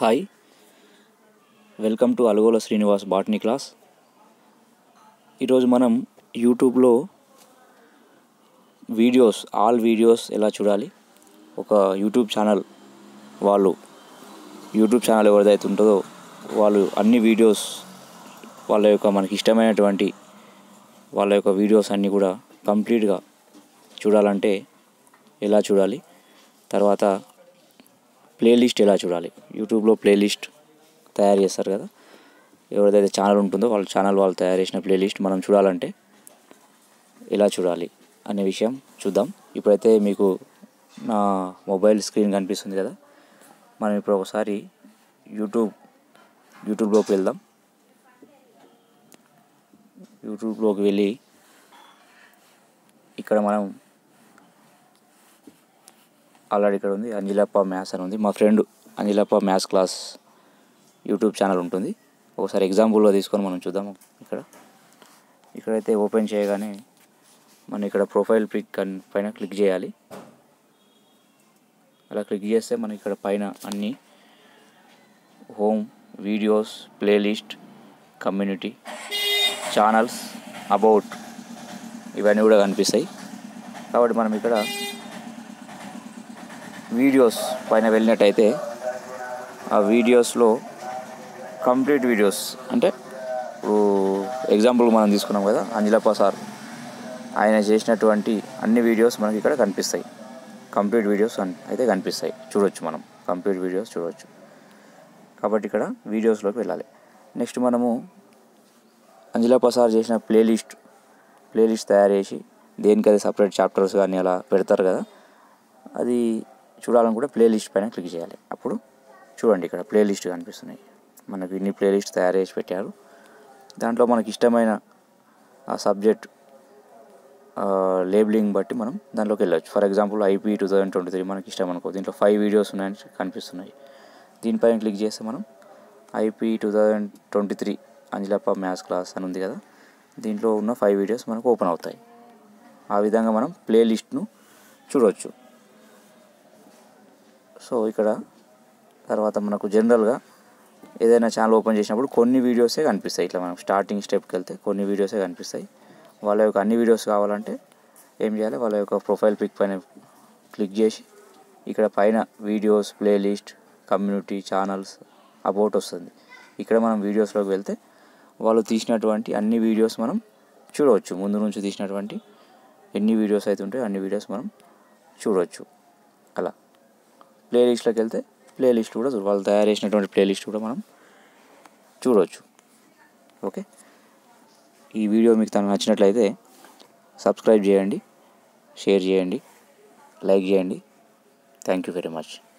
hi welcome to Alagola Srinivas botany class ఈరోజు మనం యూట్యూబ్లో వీడియోస్ ఆల్ వీడియోస్ ఎలా చూడాలి ఒక యూట్యూబ్ ఛానల్ వాళ్ళు యూట్యూబ్ ఛానల్ ఎవరిదైతే ఉంటుందో వాళ్ళు అన్ని వీడియోస్ వాళ్ళ యొక్క మనకి ఇష్టమైనటువంటి వాళ్ళ యొక్క వీడియోస్ అన్నీ కూడా కంప్లీట్గా చూడాలంటే ఎలా చూడాలి తర్వాత ప్లేలిస్ట్ ఎలా చూడాలి యూట్యూబ్లో ప్లేలిస్ట్ తయారు చేస్తారు కదా ఎవరిదైతే ఛానల్ ఉంటుందో వాళ్ళ ఛానల్ వాళ్ళు తయారు చేసిన ప్లేలిస్ట్ మనం చూడాలంటే ఎలా చూడాలి అనే విషయం చూద్దాం ఇప్పుడైతే మీకు నా మొబైల్ స్క్రీన్ కనిపిస్తుంది కదా మనం ఇప్పుడు ఒకసారి యూట్యూబ్ యూట్యూబ్లోకి వెళ్దాం యూట్యూబ్లోకి వెళ్ళి ఇక్కడ మనం ఆల్రెడీ ఇక్కడ ఉంది అంజిలప్ప మ్యాథ్స్ అని ఉంది మా friend Anjilappa maths class YouTube channel ఉంటుంది ఒకసారి ఎగ్జాంపుల్గా తీసుకొని మనం చూద్దాం ఇక్కడ ఇక్కడైతే ఓపెన్ చేయగానే మనం ఇక్కడ ప్రొఫైల్ పిక్ అని పైన క్లిక్ చేయాలి అలా క్లిక్ చేస్తే మనకి ఇక్కడ పైన అన్ని home videos playlist community channels about ఇవన్నీ కూడా కనిపిస్తాయి కాబట్టి మనం ఇక్కడ వీడియోస్ పైన వెళ్ళినట్టయితే ఆ వీడియోస్లో కంప్లీట్ వీడియోస్ అంటే ఇప్పుడు ఎగ్జాంపుల్ మనం తీసుకున్నాం కదా అంజలప్ప సార్ ఆయన చేసినటువంటి అన్ని వీడియోస్ మనకి ఇక్కడ కనిపిస్తాయి కంప్లీట్ వీడియోస్ అన్- అయితే కనిపిస్తాయి చూడొచ్చు మనం కంప్లీట్ వీడియోస్ చూడవచ్చు కాబట్టి ఇక్కడ వీడియోస్లోకి వెళ్ళాలి నెక్స్ట్ మనము అంజలప్ప సార్ చేసిన ప్లేలిస్ట్ ప్లేలిస్ట్ తయారు చేసి దేనికి అది సపరేట్ చాప్టర్స్ కానీ అలా పెడతారు కదా అది చూడాలనుకుంటే ప్లేలిస్ట్ పైన క్లిక్ చేయాలి అప్పుడు చూడండి ఇక్కడ ప్లేలిస్ట్ కనిపిస్తున్నాయి మనకు ఇన్ని ప్లేలిస్ట్ తయారు చేసి పెట్టారు దాంట్లో మనకి ఇష్టమైన ఆ సబ్జెక్ట్ లేబులింగ్ బట్టి మనం దాంట్లోకి వెళ్ళొచ్చు for example IP two thousand twenty three మనకి ఇష్టం అనుకో దీంట్లో ఫైవ్ వీడియోస్ ఉన్నాయని కనిపిస్తున్నాయి దీనిపైన క్లిక్ చేస్తే మనం IP two thousand twenty three Anjalappa maths class అని ఉంది కదా దీంట్లో ఉన్న ఫైవ్ వీడియోస్ మనకు ఓపెన్ అవుతాయి ఆ విధంగా మనం ప్లేలిస్ట్ను చూడవచ్చు సో ఇక్కడ తర్వాత మనకు జనరల్గా ఏదైనా ఛానల్ ఓపెన్ చేసినప్పుడు కొన్ని వీడియోసే కనిపిస్తాయి ఇట్లా మనం స్టార్టింగ్ స్టెప్కి వెళ్తే కొన్ని వీడియోసే కనిపిస్తాయి వాళ్ళ యొక్క అన్ని వీడియోస్ కావాలంటే ఏం చేయాలి వాళ్ళ యొక్క ప్రొఫైల్ పిక్ పైన క్లిక్ చేసి ఇక్కడ పైన videos playlist community channels about వస్తుంది ఇక్కడ మనం వీడియోస్లోకి వెళ్తే వాళ్ళు తీసినటువంటి అన్ని వీడియోస్ మనం చూడవచ్చు ముందు నుంచి తీసినటువంటి ఎన్ని వీడియోస్ అయితే ఉంటాయో అన్ని వీడియోస్ మనం చూడవచ్చు అలా ప్లేలిస్ట్లోకి వెళ్తే ప్లేలిస్ట్ కూడా చూ- వాళ్ళు తయారు చేసినటువంటి ప్లేలిస్ట్ కూడా మనం చూడవచ్చు ఓకే ఈ వీడియో మీకు తనకు నచ్చినట్లయితే సబ్స్క్రైబ్ చేయండి షేర్ చేయండి లైక్ చేయండి థ్యాంక్ యూ వెరీ మచ్